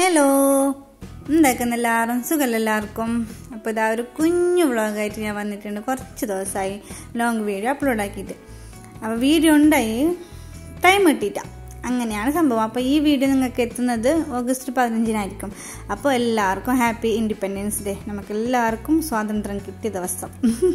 Hello എന്താക്കുന്ന എല്ലാവരും സുഖമല്ല എല്ലാവർക്കും അപ്പോൾ ഇതാ ഒരു കുഞ്ഞു വ്ളോഗായിട്ട് ഞാൻ വന്നിട്ടുണ്ട് കുറച്ച് ദിവസമായി ലോങ് വീഡിയോ അപ്ലോഡ് ആക്കിയിട്ട് അപ്പോൾ വീഡിയോ ഉണ്ടായി ടൈം കിട്ടിയിട്ട അങ്ങനെയാണ് സംഭവം അപ്പോൾ ഈ വീഡിയോ നിങ്ങൾക്ക് എത്തുന്നത് ഓഗസ്റ്റ് പതിനഞ്ചിനായിരിക്കും അപ്പോൾ എല്ലാവർക്കും ഹാപ്പി ഇൻഡിപെൻഡൻസ് ഡേ നമുക്ക് എല്ലാവർക്കും സ്വാതന്ത്ര്യം കിട്ടിയ ദിവസം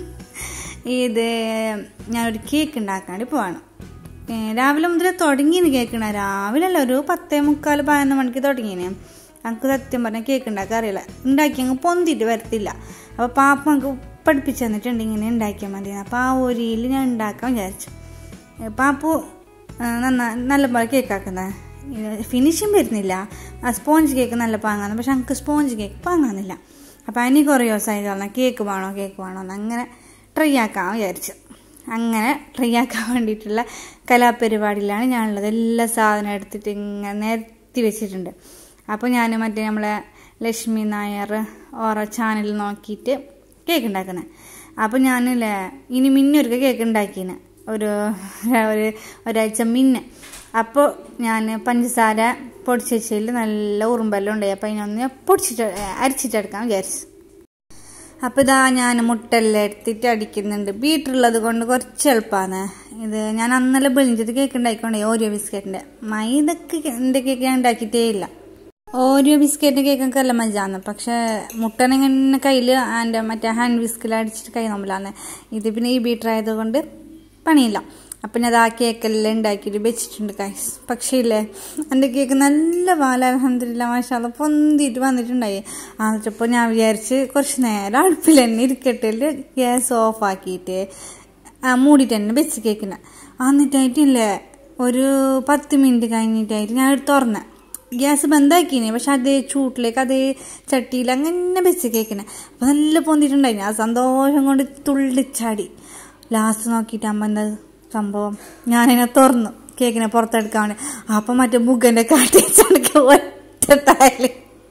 ഇത് ഞാനൊരു കേക്ക് ഉണ്ടാക്കാൻ വേണ്ടി പോവാണ് ഏ, രാവിലെ മുതൽ തുടങ്ങിയെന്ന് കേൾക്കണ രാവിലെ അല്ല ഒരു പത്തേ മുക്കാൽ പതിനൊന്ന് മണിക്ക് തുടങ്ങിയേനെ ഞങ്ങൾക്ക് സത്യം പറഞ്ഞാൽ കേക്ക് ഉണ്ടാക്കാൻ അറിയില്ല ഉണ്ടാക്കി അങ്ങ് പൊന്തിയിട്ട് വരത്തില്ല അപ്പോൾ പാപ്പ നമുക്ക് പഠിപ്പിച്ചു തന്നിട്ടുണ്ട് ഇങ്ങനെ ഉണ്ടാക്കിയാൽ മതി അപ്പോൾ ആ ഒരിയിൽ ഞാൻ ഉണ്ടാക്കാൻ വിചാരിച്ചു ഏ, പാപ്പു ആ, നന്നാ നല്ല പോലെ കേക്ക് ആക്കുന്നത് ഫിനിഷിങ് വരുന്നില്ല ആ സ്പോഞ്ച് കേക്ക് നല്ല പാങ്ങാന്ന് പക്ഷെ ഞങ്ങൾക്ക് സ്പോഞ്ച് കേക്ക് പാങ്ങാന്നില്ല അപ്പോൾ അതിന് കുറേ ദിവസമായി പറഞ്ഞാൽ കേക്ക് വേണോ കേക്ക് വേണോ എന്ന് അങ്ങനെ ട്രൈ ആക്കാൻ വിചാരിച്ചു അങ്ങനെ ട്രൈ ആക്കാൻ വേണ്ടിയിട്ടുള്ള കലാപരിപാടിയിലാണ് ഞാനുള്ളത് എല്ലാ സാധനം എടുത്തിട്ട് ഇങ്ങനെ നിരത്തി വെച്ചിട്ടുണ്ട് അപ്പോൾ ഞാൻ മറ്റേ നമ്മളെ ലക്ഷ്മി നായർ ഓറ ചാനൽ നോക്കിയിട്ട് കേക്ക് ഉണ്ടാക്കുന്നത് അപ്പോൾ ഞാനില്ലേ ഇനി മിന്നൊരുക്ക കേക്ക് ഉണ്ടാക്കിന് ഒരു ഒരു ഒരാഴ്ച മിന്നെ അപ്പോൾ ഞാൻ പഞ്ചസാര പൊടിച്ച് വെച്ചതിൽ നല്ല ഉറുമ്പെല്ലാം ഉണ്ടായി അപ്പോൾ അതിനൊന്ന് പൊടിച്ചിട്ട് അരിച്ചിട്ടെടുക്കാൻ വിചാരിച്ചു അപ്പോൾ ഇതാ ഞാൻ മുട്ടെല്ലാം എടുത്തിട്ട് അടിക്കുന്നുണ്ട് ബീറ്ററുള്ളത് കൊണ്ട് കുറച്ച് എളുപ്പമാണ് ഇത് ഞാൻ അന്നലെ ബെളിഞ്ചത് കേക്ക് ഉണ്ടാക്കിക്കൊണ്ടേ ഓരിയോ ബിസ്ക്കറ്റിൻ്റെ മൈദക്ക് എൻ്റെ കേക്ക് ഞാൻ ഉണ്ടാക്കിയിട്ടേ ഇല്ല ഓരിയോ ബിസ്ക്കറ്റിൻ്റെ കേക്കൊക്കെ എല്ലാം മജാന്ന് പക്ഷേ മുട്ടനിങ്ങനെ കയ്യിൽ എൻ്റെ മറ്റേ ഹാൻഡ് വിസ്കിൽ അടിച്ചിട്ട് കൈ നോമ്പലാന്ന് ഇത് പിന്നെ ഈ ബീറ്റർ ആയതുകൊണ്ട് പണിയില്ല അപ്പം ഞാൻ ആ കേക്കെല്ലാം ഉണ്ടാക്കിയിട്ട് വെച്ചിട്ടുണ്ട് കൈസ് പക്ഷേ ഇല്ലേ എൻ്റെ കേക്ക് നല്ല പാല അലഹമില്ല മാഷാല്ല പൊന്തിയിട്ട് വന്നിട്ടുണ്ടായി എന്നിട്ടപ്പോൾ ഞാൻ വിചാരിച്ച് കുറച്ച് നേരം അടുപ്പിൽ തന്നെ ഇരിക്കട്ടെ ഗ്യാസ് ഓഫ് ആക്കിയിട്ട് ആ, മൂടിയിട്ട് തന്നെ വെച്ച് കേക്കിന് എന്നിട്ടായിട്ടില്ലേ ഒരു പത്ത് മിനിറ്റ് കഴിഞ്ഞിട്ടായിട്ട് ഞാൻ എടുത്ത് തുറന്നെ ഗ്യാസ് ബന്ധാക്കിനെ പക്ഷെ അതേ ചൂട്ടിലേക്ക് അതേ ചട്ടിയിൽ അങ്ങനെ വെച്ച് കേക്കിനെ അപ്പം നല്ല പൊന്തിട്ടുണ്ടായി ആ സന്തോഷം കൊണ്ട് തുള്ളിച്ചാടി ലാസ്റ്റ് നോക്കിയിട്ട് അമ്മ എന്താ സംഭവം ഞാനതിനെ തുറന്നു കേക്കിനെ പുറത്തെടുക്കാൻ വേണ്ടി അപ്പം മറ്റേ മുഖൻ്റെ കാട്ടിച്ചടക്ക് ഒറ്റ താല്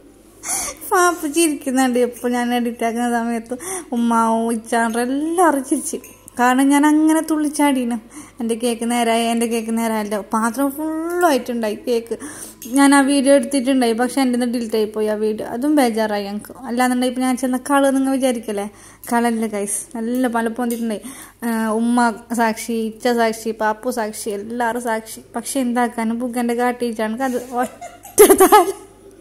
പാപ്പ ചിരിക്കുന്നുണ്ട് എപ്പോൾ ഞാൻ എഡിറ്റ് ആക്കുന്ന സമയത്ത് ഉമ്മാവും ഇച്ചാണ്ടും എല്ലാവരും ചിരിച്ചു കാരണം ഞാൻ അങ്ങനെ തുള്ളിച്ചാടീനു എൻ്റെ കേക്ക് നേരായി എൻ്റെ കേക്ക് നേരായല്ലോ പാത്രം ഫുള്ളായിട്ടുണ്ടായി കേക്ക് ഞാൻ ആ വീഡിയോ എടുത്തിട്ടുണ്ടായി പക്ഷെ എൻ്റെ നിന്ന് ഡിലീറ്റ് ആയിപ്പോയി ആ വീഡിയോ അതും ബേജാറായി ഞങ്ങൾക്ക് അല്ലാന്നുണ്ടെങ്കിൽ ഇപ്പം ഞാൻ ചെന്ന കള് നിങ്ങൾ വിചാരിക്കല്ലേ കളല്ല കൈസ് നല്ല പല പൊന്തിട്ടുണ്ടായി ഉമ്മ സാക്ഷി ഇച്ച സാക്ഷി പാപ്പു സാക്ഷി എല്ലാവരും സാക്ഷി പക്ഷെ എന്താക്കാനും ബുക്കൻ്റെ കാട്ടിയിട്ടാണ് അത് ഒറ്റ താല്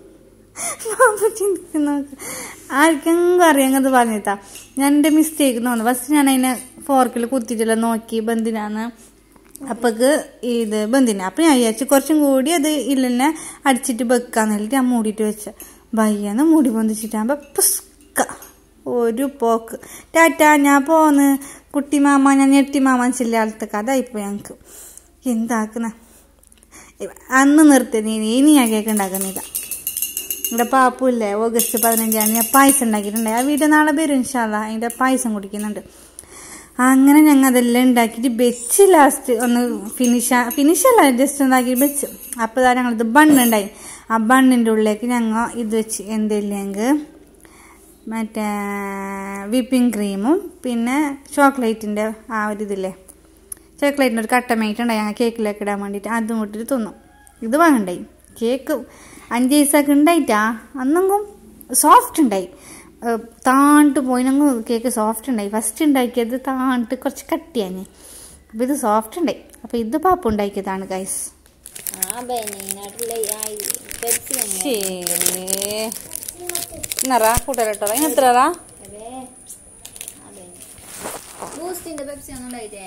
പാപ്പ ചിന്തിക്കുന്നു ആർക്കെങ്കിലും അറിയാങ്ങത് പറഞ്ഞിട്ടാ ഞാൻ എൻ്റെ മിസ്റ്റേക്ക് തോന്നുന്നു ഫസ്റ്റ് ഞാൻ അതിനെ ഫോർക്കിൽ കുത്തിയിട്ടില്ല നോക്കി ബന്ധിനാന്ന് അപ്പക്ക് ഇത് ബന്ധിന അപ്പം ഞാൻ വിചാരിച്ചു കുറച്ചും കൂടി അത് ഇല്ലെന്നെ അടിച്ചിട്ട് വെക്കാന്ന് ಹೇಳಿട്ട് ഞാൻ മൂടിയിട്ട് വെച്ച ഭയ്യന്ന് മൂടി പൊന്തിച്ചിട്ടാകുമ്പോൾ പുസ്ക ഒരു പോക്ക് ടാറ്റ ഞാൻ പോന്ന് കുട്ടി മാമ ഞാൻ ഞെട്ടി മാമാൻ ചില്ലാളത്തൊക്കെ അതായിപ്പോയി ഞങ്ങൾക്ക് എന്താക്കുന്ന അന്ന് നിർത്തി നീ ഇനി ഞാൻ കേക്ക് ഉണ്ടാക്കുന്നില്ല ഇവിടെ പാപ്പുല്ലേ ഓഗസ്റ്റ് പതിനഞ്ചാണ് ഞാൻ പായസം ഉണ്ടാക്കിയിട്ടുണ്ട് ആ വീഡിയോ നാളെ വരും ഇൻഷാല്ല അതിൻ്റെ പായസം കുടിക്കുന്നുണ്ട് അങ്ങനെ ഞങ്ങൾ അതെല്ലാം ഉണ്ടാക്കിയിട്ട് വെച്ച് ലാസ്റ്റ് ഒന്ന് ഫിനിഷ് ഫിനിഷ് അല്ല ജസ്റ്റ് ഉണ്ടാക്കി വെച്ച് അപ്പോൾ തന്നെ ഞങ്ങളിത് ബണ്ണുണ്ടായി ആ ബണ്ണിൻ്റെ ഉള്ളിലേക്ക് ഞങ്ങൾ ഇത് വെച്ച് എന്തില്ലെങ്കിൽ മറ്റേ വിപ്പിംഗ് ക്രീമും പിന്നെ ചോക്ലേറ്റിൻ്റെ ആ ഒരു ഇതില്ലേ ചോക്ലേറ്റിൻ്റെ ഒരു കട്ടമേറ്റുണ്ടായി ഞങ്ങൾ കേക്കിലേക്ക് ഇടാൻ വേണ്ടിയിട്ട് അതും ഇട്ടിട്ട് തിന്നും ഇത് വാങ്ങണ്ടായി കേക്ക് അഞ്ച് ദിവസമൊക്കെ ഉണ്ടായിട്ടാ അന്നെങ്കും സോഫ്റ്റ് ഉണ്ടായി ഏഹ് താണിട്ട് പോയിനെങ്കും കേക്ക് സോഫ്റ്റ് ഉണ്ടായി ഫസ്റ്റ് ഉണ്ടാക്കിയത് താണിട്ട് കുറച്ച് കട്ടിയാഞ്ഞ് അപ്പോൾ ഇത് സോഫ്റ്റ് ഉണ്ടായി അപ്പോൾ ഇത് പാപ്പ ഉണ്ടാക്കിയതാണ് ഗൈസ് ആ ബനീനായിട്ടുള്ള ഈ പെപ്സി ശേ എന്നറാ കൂട്ടരട്ടോ എത്രറാ ബൂസ്റ്റിന്റെ പെപ്സി ഒന്നും ഉണ്ടായിട്ടേ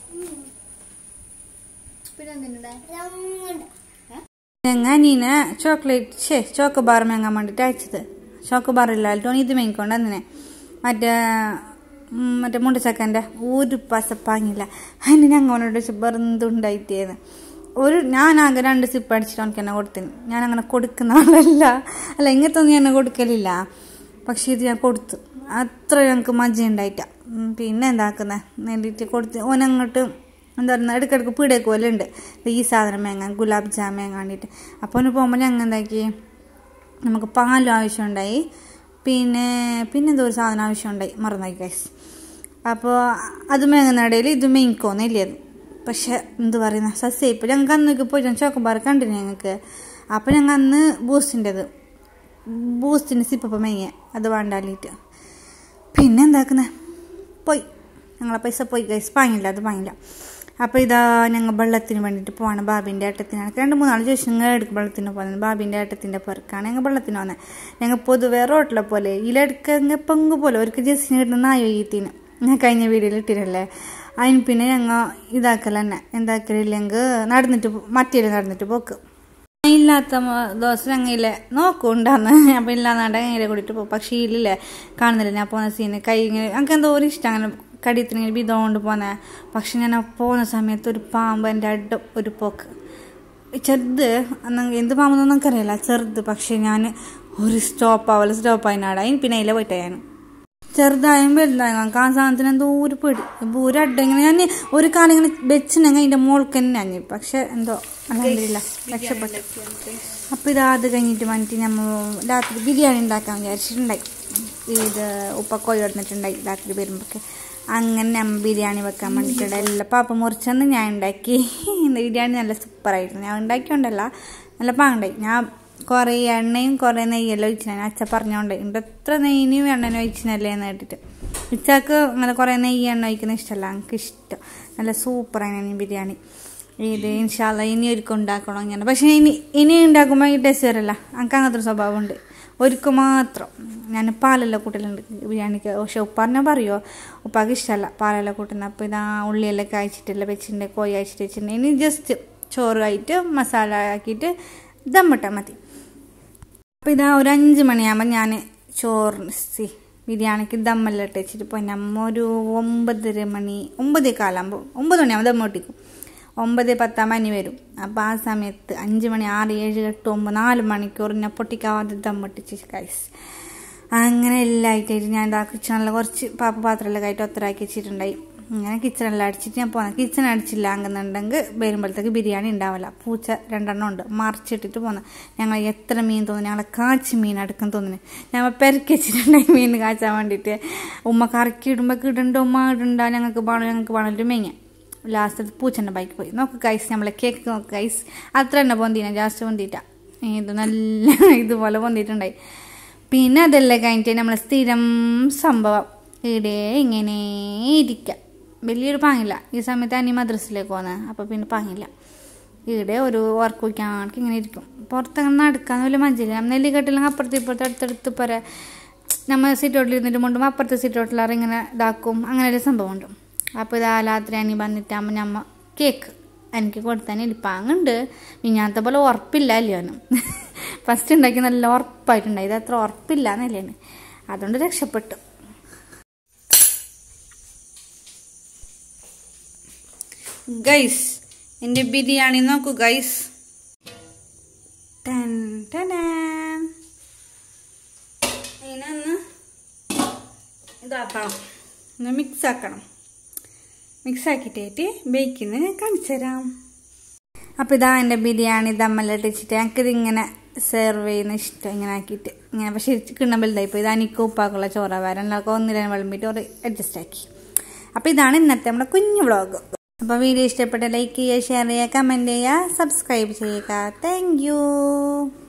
പിന്നെ എന്തിനുണ്ടേ ഞങ്ങൾ നീന ചോക്ലേറ്റ് ഷേ ചോക്കോബാർ മേങ്ങാൻ വേണ്ടിയിട്ട് അയച്ചത് ചോക്കോബാർ ഇല്ലാട്ടോ ഇത് മേങ്ങിക്കൊണ്ട് അങ്ങനെ മറ്റേ ഉം, മറ്റേ മുണ്ടച്ചക്കൻ്റെ ഒരു പസപ്പാങ്ങില്ല അതിന് ഞങ്ങളോട് വെറുതുണ്ടായിട്ടേന്ന് ഒരു ഞാനാകെ രണ്ട് സിപ്പ് അടിച്ചിട്ട് എനിക്ക് എന്നെ കൊടുത്തിന് ഞാൻ അങ്ങനെ കൊടുക്കുന്ന ആളല്ല അല്ല ഇങ്ങനത്തെ ഒന്നും ഞാൻ കൊടുക്കലില്ല പക്ഷേ ഇത് ഞാൻ കൊടുത്തു അത്ര ഞങ്ങൾക്ക് മജ്ജ ഉണ്ടായിട്ട പിന്നെ എന്താക്കുന്നത് നേടിയിട്ട് കൊടുത്ത് ഓനങ്ങോട്ട് എന്താ പറയുക ഇടയ്ക്കിടയ്ക്ക് പീടേക്ക് പോലെ ഉണ്ട് ഈ സാധനം മേങ്ങാൻ ഗുലാബ് ജാം മേങ്ങാൻ വേണ്ടിയിട്ട് അപ്പോൾ ഒന്ന് പോകുമ്പോൾ ഞങ്ങൾ എന്താക്കി നമുക്ക് പാലും ആവശ്യമുണ്ടായി പിന്നെ പിന്നെ എന്തോ ഒരു സാധനം ആവശ്യമുണ്ടായി മറന്നായി ഗൈസ് അപ്പോൾ അത് മേങ്ങുന്ന ഇടയിൽ ഇത് മേങ്ങിക്കോന്നില്ലേ അത് പക്ഷെ എന്ത് പറയുന്ന സസ്യ ഇപ്പോൾ ഞങ്ങൾക്ക് അന്നൊക്കെ പോയിട്ട് ചോക്കോബാർ കണ്ടിന് ഞങ്ങൾക്ക് അപ്പോൾ ഞങ്ങൾ അന്ന് ബൂസ്റ്റിൻ്റെത് ബൂസ്റ്റിന് സിപ്പപ്പം മേങ്ങിയ അത് വേണ്ടാലിട്ട് പിന്നെ എന്താക്കുന്നത് പോയി ഞങ്ങളെ പൈസ പോയി ഗൈസ് വാങ്ങില്ല അത് വാങ്ങില്ല അപ്പോൾ ഇതാ ഞങ്ങൾ വെള്ളത്തിന് വേണ്ടിയിട്ട് പോവാണ് ബാബിൻ്റെ ഏട്ടത്തിനാണ് രണ്ട് മൂന്നാൾ ചോദിച്ചു നിങ്ങൾ എടുക്കും വെള്ളത്തിന് പോകുന്നത് ബാബിൻ്റെ ഏട്ടത്തിൻ്റെ പെറുക്കാണ് ഞങ്ങൾ വെള്ളത്തിന് പോകുന്നത് ഞങ്ങൾ പൊതുവെ റോട്ടിലെ പോലെ ഇതിലെടുക്കങ്ങ് പങ്ക് പോലെ അവർക്ക് ജസ്റ്റിന് കിട്ടുന്ന നായോഗീത്തിന് ഞാൻ കഴിഞ്ഞ വീഡിയോയിൽ ഇട്ടിരല്ലേ അതിന് പിന്നെ ഞങ്ങൾ ഇതാക്കൽ തന്നെ എന്താക്കലില്ലെങ്കിൽ നടന്നിട്ട് മറ്റേ നടന്നിട്ട് പോക്ക് ഇല്ലാത്ത മ- ദിവസം ഞങ്ങളില്ലേ നോക്കുണ്ടാന്ന് അപ്പം ഇല്ലാന്നാണ്ട് അങ്ങനെ കൂടിയിട്ട് പോകും പക്ഷേ ഇതില്ലേ കാണുന്നില്ല ഞാൻ പോകുന്ന സീന് കൈ ഇങ്ങനെ എനിക്ക് എന്തോ ഒരു ഇഷ്ടം അങ്ങനെ കടിയത്തിന് ഇങ്ങനെ വിധമുകൊണ്ട് പോകുന്നത് പക്ഷെ ഞാൻ ആ പോകുന്ന സമയത്ത് ഒരു പാമ്പ് എൻ്റെ അഡ ഒരു പോക്ക് ചെറുത് അന്ന് എന്ത് പാമ്പെന്നൊന്നും എനിക്കറിയില്ല ചെറുത് പക്ഷെ ഞാൻ ഒരു സ്റ്റോപ്പ് ആവല സ്റ്റോപ്പ് അതിനാട് അതിന് പിന്നെ അതിലെ പോയിട്ട് ഞാൻ ചെറുതായും വലുതായും നമുക്ക് ആ സാധനത്തിന് എന്തോ ഒരു പേടി ഇപ്പൊ ഒരു അഡ ഇങ്ങനെ ഞാൻ ഒരു കാലം ഇങ്ങനെ വെച്ചിട്ടുണ്ടെങ്കിൽ അതിൻ്റെ മോൾക്ക് തന്നെ അഞ്ഞു പക്ഷെ എന്തോ അലഹമില്ല രക്ഷപ്പെട്ടു അപ്പോൾ ഇത് അത് കഴിഞ്ഞിട്ട് വന്നിട്ട് നമ്മൾ രാത്രി ബിരിയാണി ഉണ്ടാക്കാൻ വിചാരിച്ചിട്ടുണ്ടായി ഇത് ഉപ്പ കോഴി വന്നിട്ടുണ്ടായി രാത്രി വരുമ്പോഴൊക്കെ അങ്ങനെ നമ്മൾ ബിരിയാണി വെക്കാൻ വേണ്ടിയിട്ടുണ്ടായി എല്ലാം പാപ്പ മുറിച്ചെന്ന് ഞാൻ ഉണ്ടാക്കി ബിരിയാണി നല്ല സൂപ്പറായിരുന്നു ഞാൻ ഉണ്ടാക്കിയോണ്ടല്ല നല്ല പാങ്ങണ്ടായി ഞാൻ കുറേ എണ്ണയും കുറേ നെയ്യെല്ലാം ഒഴിച്ചു ഞാൻ അച്ഛ പറഞ്ഞോണ്ട് ഇവിടെ എത്ര നെയ്യിനും എണ്ണനും ഒഴിച്ചിനല്ലേ എന്ന് കേട്ടിട്ട് ഇച്ചാക്ക് അങ്ങനെ കുറേ നെയ്യ് എണ്ണ ഒഴിക്കുന്ന ഇഷ്ടമല്ല എനിക്ക് ഇഷ്ടം നല്ല സൂപ്പറാണ് ബിരിയാണി ഇത് ഇൻഷാല്ല ഇനി ഒരിക്കൽ ഉണ്ടാക്കണം ഇങ്ങനെ പക്ഷേ ഇനി ഇനി ഉണ്ടാക്കുമ്പോൾ ഈ ടേസ്റ്റ് വരല്ല എനിക്ക് അങ്ങനത്തെ ഒരു സ്വഭാവമുണ്ട് ഒരിക്കൽ മാത്രം ഞാൻ പാലെല്ലാം കൂട്ടലുണ്ട് ബിരിയാണിക്ക് പക്ഷെ ഉപ്പാറിനെ പറയുമോ ഉപ്പാക്ക് ഇഷ്ടമല്ല പാലെല്ലാം കൂട്ടുന്നത് അപ്പോൾ ഇതാ ഉള്ളിയെല്ലാം കഴിച്ചിട്ടില്ല വെച്ചിട്ടുണ്ട് കോഴി അയച്ചിട്ട് വെച്ചിട്ടുണ്ട് ഇനി ജസ്റ്റ് ചോറ് ആയിട്ട് മസാല ആക്കിയിട്ട് ദമ്മിട്ടാൽ മതി അപ്പോൾ ഇതാ ഒരു അഞ്ച് മണിയാകുമ്പോൾ ഞാൻ ചോറ് സി ബിരിയാണിക്ക് ദമ്മെല്ലാം ഇട്ട് വെച്ചിട്ട് പോയി നമ്മ ഒരു ഒമ്പതര മണി ഒമ്പതേ കാലാകുമ്പോൾ ഒമ്പത് മണിയാകുമ്പോൾ ദമ്മ ഒട്ടിക്കും ഒമ്പത് പത്താം മണി വരും അപ്പോൾ ആ സമയത്ത് അഞ്ച് മണി ആറ് ഏഴ് എട്ട് ഒമ്പത് നാല് മണിക്കൂർ ഞാൻ പൊട്ടിക്കാവാതെ ദമ്മൊട്ടിച്ച് കൈസ് അങ്ങനെ എല്ലാം ആയിട്ടായിട്ട് ഞാൻ ഇതാ കിച്ചണിൽ കുറച്ച് പാപ്പ പാത്രമെല്ലാം ആയിട്ട് ഒത്തരാക്കി വെച്ചിട്ടുണ്ടായി അങ്ങനെ കിച്ചണെല്ലാം അടിച്ചിട്ട് ഞാൻ പോകുന്നത് കിച്ചൺ അടിച്ചില്ല എന്നുണ്ടെങ്കിൽ വരുമ്പോഴത്തേക്ക് ബിരിയാണി ഉണ്ടാവില്ല പൂച്ച രണ്ടെണ്ണം ഉണ്ട് മറിച്ചിട്ടിട്ട് പോകുന്നത് ഞങ്ങൾ എത്ര മീൻ തോന്നുന്നു ഞങ്ങളെ കാച്ചി മീൻ അടുക്കാൻ തോന്നുന്നു ഞങ്ങൾ പെരക്കി വെച്ചിട്ടുണ്ടായി മീൻ കാച്ചാൻ വേണ്ടിയിട്ട് ഉമ്മ കറക്കി ഇടുമ്പോൾ ഇടണ്ട ഉമ്മ ഇടണ്ട ഞങ്ങൾക്ക് വേണം ഞങ്ങൾക്ക് വേണം ഒരു മേങ്ങ ലാസ്റ്റ് പൂച്ചൻ്റെ ബൈക്ക് പോയി നോക്ക് കൈസ് നമ്മളെ കേക്ക് നോക്ക് കൈസ് അത്ര തന്നെ പൊന്തിന ലാസ്റ്റ് പൊന്തിയിട്ട ഇത് നല്ല ഇതുപോലെ പൊന്തിയിട്ടുണ്ടായി പിന്നെ അതെല്ലാം കഴിഞ്ഞിട്ട് നമ്മളെ സ്ഥിരം സംഭവം ഇവിടെ ഇങ്ങനെ ഇരിക്കാം വലിയൊരു പാങ്ങില്ല ഈ സമയത്ത് അനി മദ്രസിലേക്ക് പോകുന്നത് അപ്പോൾ പിന്നെ പാങ്ങില്ല ഇവിടെ ഒരു വർക്ക് വയ്ക്കാണെങ്കിൽ ഇങ്ങനെ ഇരിക്കും പുറത്തങ്ങനെ നടക്കാൻ വലിയ മഞ്ചില്ല നെല്ലിക്കെട്ടില്ലെങ്കിൽ അപ്പുറത്ത് ഇപ്പുറത്ത് അടുത്തടുത്ത് പോരെ നമ്മൾ സീറ്റോട്ടിൽ ഇരുന്നിട്ട് കൊണ്ടും അപ്പുറത്തെ സീറ്റോട്ടിലാറ് ഇങ്ങനെ ഇതാക്കും അങ്ങനെ ഒരു സംഭവമുണ്ട് അപ്പോൾ ഇതാ രാത്രി അനി വന്നിട്ടാകുമ്പോൾ ഞമ്മ കേക്ക് എനിക്ക് കൊടുത്താൽ ഇരിപ്പാങ്ങുണ്ട് മിഞ്ഞാത്ത പോലെ ഉറപ്പില്ല അല്ലയോനും ഫസ്റ്റ് ഉണ്ടാക്കി നല്ല ഉറപ്പായിട്ടുണ്ടായി ഇത് അത്ര ഉറപ്പില്ല എന്നല്ലേന് അതുകൊണ്ട് രക്ഷപ്പെട്ടു ഗൈസ് എൻ്റെ ബിരിയാണി നോക്കൂ ഗൈസ് ടൻ ടനാൻ. ഇതിനൊന്ന് ഇതാക്കണം ഒന്ന് മിക്സ് ആക്കണം മിക്സ് ആക്കിയിട്ട് ബേക്കിന്ന് കാണിച്ചു തരാം അപ്പോൾ ഇതാ എൻ്റെ ബിരിയാണി ദമ്മെല്ലാം വെച്ചിട്ട് എനിക്കിത് ഇങ്ങനെ സെർവ് ചെയ്യുന്ന ഇഷ്ടം ഇങ്ങനെ ആക്കിയിട്ട് ഇങ്ങനെ പക്ഷേ കിണ്ണം വലുതായിപ്പോയി ഇത് എനിക്ക് ഉപ്പാക്കുള്ള ചോറ വരാൻ എല്ലാവർക്കും ഒന്നിലും വിളമ്പിയിട്ട് ഒരു അഡ്ജസ്റ്റ് ആക്കി അപ്പോൾ ഇതാണ് ഇന്നത്തെ നമ്മുടെ കുഞ്ഞു വ്ളോഗ് അപ്പോൾ വീഡിയോ ഇഷ്ടപ്പെട്ട ലൈക്ക് ചെയ്യുക ഷെയർ ചെയ്യുക കമൻറ്റ് ചെയ്യുക സബ്സ്ക്രൈബ് ചെയ്യുക താങ്ക്